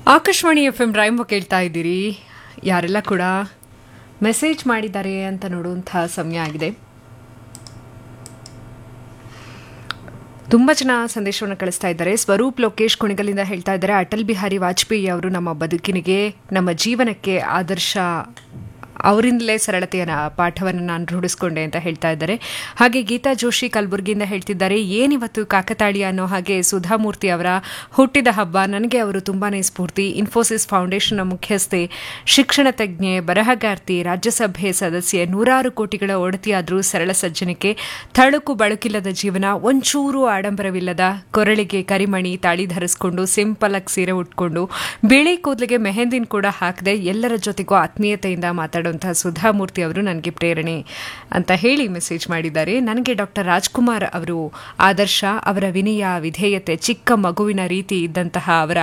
Akashvani F M ರೈಂಬ ಕೇಳ್ತಾ ಇದ್ದೀರಿ ಯಾರೆಲ್ಲ ಕೂಡ ಮೆಸೇಜ್ ಮಾಡಿದ್ದಾರೆ ಅಂತ ನೋಡುವಂತಹ ಸಮಯ ಆಗಿದೆ ತುಂಬ ಜನ ಸಂದೇಶವನ್ನು ಕಳಿಸ್ತಾ ಇದ್ದಾರೆ ಸ್ವರೂಪ್ ಲೋಕೇಶ್ ಕುಣಿಗಲಿಂದ ಹೇಳ್ತಾ ಇದ್ದಾರೆ ಅಟಲ್ ಬಿಹಾರಿ ವಾಜಪೇಯಿ ಅವರು ನಮ್ಮ ಬದುಕಿನಿಗೆ ನಮ್ಮ ಜೀವನಕ್ಕೆ ಆದರ್ಶ ಅವರಿಂದಲೇ ಸರಳತೆಯ ಪಾಠವನ್ನು ನಾನು ರೂಢಿಸ್ಕೊಂಡೆ ಅಂತ ಹೇಳ್ತಾ ಇದ್ದಾರೆ ಹಾಗೆ ಗೀತಾ ಜೋಶಿ ಕಲಬುರಗಿಯಿಂದ ಹೇಳ್ತಿದ್ದಾರೆ ಏನಿವತ್ತು ಕಾಕತಾಳಿ ಅನ್ನೋ ಹಾಗೆ ಸುಧಾಮೂರ್ತಿ ಅವರ ಹುಟ್ಟಿದ ಹಬ್ಬ ನನಗೆ ಅವರು ತುಂಬಾನೇ ಸ್ಫೂರ್ತಿ ಇನ್ಫೋಸಿಸ್ ಫೌಂಡೇಶನ್ನ ಮುಖ್ಯಸ್ಥೆ ಶಿಕ್ಷಣ ತಜ್ಞೆ ಬರಹಗಾರ್ತಿ ರಾಜ್ಯಸಭೆ ಸದಸ್ಯೆ ನೂರಾರು ಕೋಟಿಗಳ ಒಡತಿಯಾದರೂ ಸರಳ ಸಜ್ಜನಿಕೆ ತಳುಕು ಬಳುಕಿಲ್ಲದ ಜೀವನ ಒಂಚೂರು ಆಡಂಬರವಿಲ್ಲದ ಕೊರಳಿಗೆ ಕರಿಮಣಿ ತಾಳಿ ಧರಿಸ್ಕೊಂಡು ಸಿಂಪಲ್ ಆಗಿ ಸೀರೆ ಉಟ್ಕೊಂಡು ಬಿಳಿ ಕೂದಲಿಗೆ ಮೆಹಂದಿನ್ ಕೂಡ ಹಾಕದೆ ಎಲ್ಲರ ಜೊತೆಗೂ ಆತ್ಮೀಯತೆಯಿಂದ ಮಾತಾಡುವಂತಹ ಸುಧಾಮೂರ್ತಿ ಅವರು ನನಗೆ ಪ್ರೇರಣೆ ಅಂತ ಹೇಳಿ ಮೆಸೇಜ್ ಮಾಡಿದ್ದಾರೆ ನನಗೆ ಡಾಕ್ಟರ್ ರಾಜ್ಕುಮಾರ್ ಅವರು ಆದರ್ಶ ಅವರ ವಿನಯ ವಿಧೇಯತೆ ಚಿಕ್ಕ ಮಗುವಿನ ರೀತಿ ಇದ್ದಂತಹ ಅವರ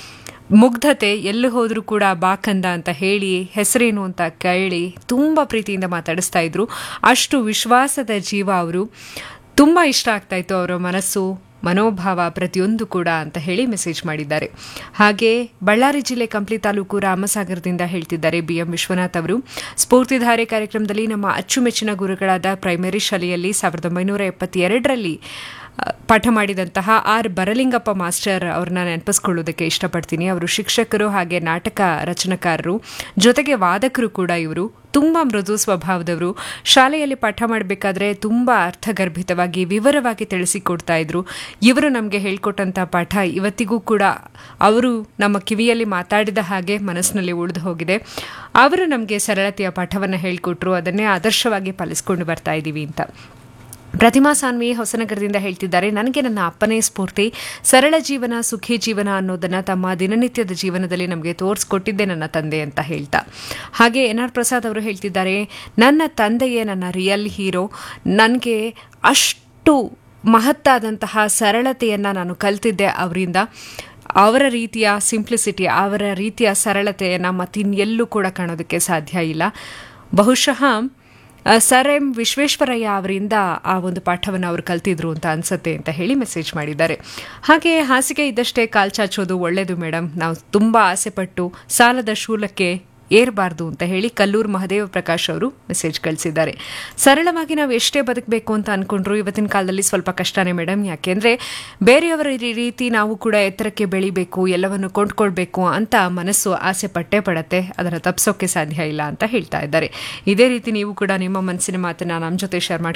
ಮುಗ್ಧತೆ ಎಲ್ಲಿ ಹೋದರೂ ಕೂಡ ಬಾಕಂದ ಅಂತ ಹೇಳಿ ಹೆಸರೇನು ಅಂತ ಕೇಳಿ ತುಂಬ ಪ್ರೀತಿಯಿಂದ ಮಾತಾಡಿಸ್ತಾ ಇದ್ರು ಅಷ್ಟು ವಿಶ್ವಾಸದ ಜೀವ ಅವರು ತುಂಬ ಇಷ್ಟ ಆಗ್ತಾ ಇತ್ತು ಅವರ ಮನಸ್ಸು ಮನೋಭಾವ ಪ್ರತಿಯೊಂದು ಕೂಡ ಅಂತ ಹೇಳಿ ಮೆಸೇಜ್ ಮಾಡಿದ್ದಾರೆ ಹಾಗೆ ಬಳ್ಳಾರಿ ಜಿಲ್ಲೆ ಕಂಪ್ಲಿ ತಾಲೂಕು ರಾಮಸಾಗರದಿಂದ ಹೇಳ್ತಿದ್ದಾರೆ ಬಿ ಎಂ ವಿಶ್ವನಾಥ್ ಅವರು ಸ್ಫೂರ್ತಿಧಾರೆ ಕಾರ್ಯಕ್ರಮದಲ್ಲಿ ನಮ್ಮ ಅಚ್ಚುಮೆಚ್ಚಿನ ಗುರುಗಳಾದ ಪ್ರೈಮರಿ ಶಾಲೆಯಲ್ಲಿ ಸಾವಿರದ ಒಂಬೈನೂರ ಎಪ್ಪತ್ತೆರಡರಲ್ಲಿ ಪಾಠ ಮಾಡಿದಂತಹ ಆರ್ ಬರಲಿಂಗಪ್ಪ ಮಾಸ್ಟರ್ ಅವ್ರನ್ನ ನೆನಪಿಸ್ಕೊಳ್ಳೋದಕ್ಕೆ ಇಷ್ಟಪಡ್ತೀನಿ ಅವರು ಶಿಕ್ಷಕರು ಹಾಗೆ ನಾಟಕ ರಚನಕಾರರು ಜೊತೆಗೆ ವಾದಕರು ಕೂಡ ಇವರು ತುಂಬ ಮೃದು ಸ್ವಭಾವದವರು ಶಾಲೆಯಲ್ಲಿ ಪಾಠ ಮಾಡಬೇಕಾದ್ರೆ ತುಂಬ ಅರ್ಥಗರ್ಭಿತವಾಗಿ ವಿವರವಾಗಿ ತಿಳಿಸಿಕೊಡ್ತಾ ಇದ್ರು ಇವರು ನಮಗೆ ಹೇಳ್ಕೊಟ್ಟಂಥ ಪಾಠ ಇವತ್ತಿಗೂ ಕೂಡ ಅವರು ನಮ್ಮ ಕಿವಿಯಲ್ಲಿ ಮಾತಾಡಿದ ಹಾಗೆ ಮನಸ್ಸಿನಲ್ಲಿ ಉಳಿದು ಹೋಗಿದೆ ಅವರು ನಮಗೆ ಸರಳತೆಯ ಪಾಠವನ್ನು ಹೇಳಿಕೊಟ್ರು ಅದನ್ನೇ ಆದರ್ಶವಾಗಿ ಪಾಲಿಸ್ಕೊಂಡು ಬರ್ತಾ ಇದ್ದೀವಿ ಅಂತ ಪ್ರತಿಮಾ ಸಾನ್ವಿ ಹೊಸನಗರದಿಂದ ಹೇಳ್ತಿದ್ದಾರೆ ನನಗೆ ನನ್ನ ಅಪ್ಪನೇ ಸ್ಫೂರ್ತಿ ಸರಳ ಜೀವನ ಸುಖಿ ಜೀವನ ಅನ್ನೋದನ್ನ ತಮ್ಮ ದಿನನಿತ್ಯದ ಜೀವನದಲ್ಲಿ ನಮಗೆ ತೋರಿಸ್ಕೊಟ್ಟಿದ್ದೆ ನನ್ನ ತಂದೆ ಅಂತ ಹೇಳ್ತಾ ಹಾಗೆ ಎನ್ ಆರ್ ಪ್ರಸಾದ್ ಅವರು ಹೇಳ್ತಿದ್ದಾರೆ ನನ್ನ ತಂದೆಯೇ ನನ್ನ ರಿಯಲ್ ಹೀರೋ ನನಗೆ ಅಷ್ಟು ಮಹತ್ತಾದಂತಹ ಸರಳತೆಯನ್ನು ನಾನು ಕಲ್ತಿದ್ದೆ ಅವರಿಂದ ಅವರ ರೀತಿಯ ಸಿಂಪ್ಲಿಸಿಟಿ ಅವರ ರೀತಿಯ ಸರಳತೆಯನ್ನು ಮತ್ತಿನ್ನೆಲ್ಲೂ ಕೂಡ ಕಾಣೋದಕ್ಕೆ ಸಾಧ್ಯ ಇಲ್ಲ ಬಹುಶಃ ಸರ್ ಎಂ ವಿಶ್ವೇಶ್ವರಯ್ಯ ಅವರಿಂದ ಆ ಒಂದು ಪಾಠವನ್ನು ಅವರು ಕಲ್ತಿದ್ರು ಅಂತ ಅನ್ಸುತ್ತೆ ಅಂತ ಹೇಳಿ ಮೆಸೇಜ್ ಮಾಡಿದ್ದಾರೆ ಹಾಗೆ ಹಾಸಿಗೆ ಇದ್ದಷ್ಟೇ ಕಾಲ್ ಚಾಚೋದು ಒಳ್ಳೆಯದು ಮೇಡಮ್ ನಾವು ತುಂಬ ಆಸೆಪಟ್ಟು ಸಾಲದ ಶೂಲಕ್ಕೆ ಏರಬಾರ್ದು ಅಂತ ಹೇಳಿ ಕಲ್ಲೂರು ಮಹದೇವ ಪ್ರಕಾಶ್ ಅವರು ಮೆಸೇಜ್ ಕಳಿಸಿದ್ದಾರೆ ಸರಳವಾಗಿ ನಾವು ಎಷ್ಟೇ ಬದುಕಬೇಕು ಅಂತ ಅನ್ಕೊಂಡ್ರು ಇವತ್ತಿನ ಕಾಲದಲ್ಲಿ ಸ್ವಲ್ಪ ಕಷ್ಟನೇ ಮೇಡಮ್ ಯಾಕೆಂದ್ರೆ ಬೇರೆಯವರ ರೀತಿ ನಾವು ಕೂಡ ಎತ್ತರಕ್ಕೆ ಬೆಳಿಬೇಕು ಎಲ್ಲವನ್ನು ಕೊಂಡ್ಕೊಳ್ಬೇಕು ಅಂತ ಮನಸ್ಸು ಆಸೆ ಪಟ್ಟೆ ಪಡತ್ತೆ ಅದರ ತಪ್ಸೋಕೆ ಸಾಧ್ಯ ಇಲ್ಲ ಅಂತ ಹೇಳ್ತಾ ಇದ್ದಾರೆ ಇದೇ ರೀತಿ ನೀವು ಕೂಡ ನಿಮ್ಮ ಮನಸ್ಸಿನ ಮಾತನ್ನ ನಮ್ಮ ಜೊತೆ ಶೇರ್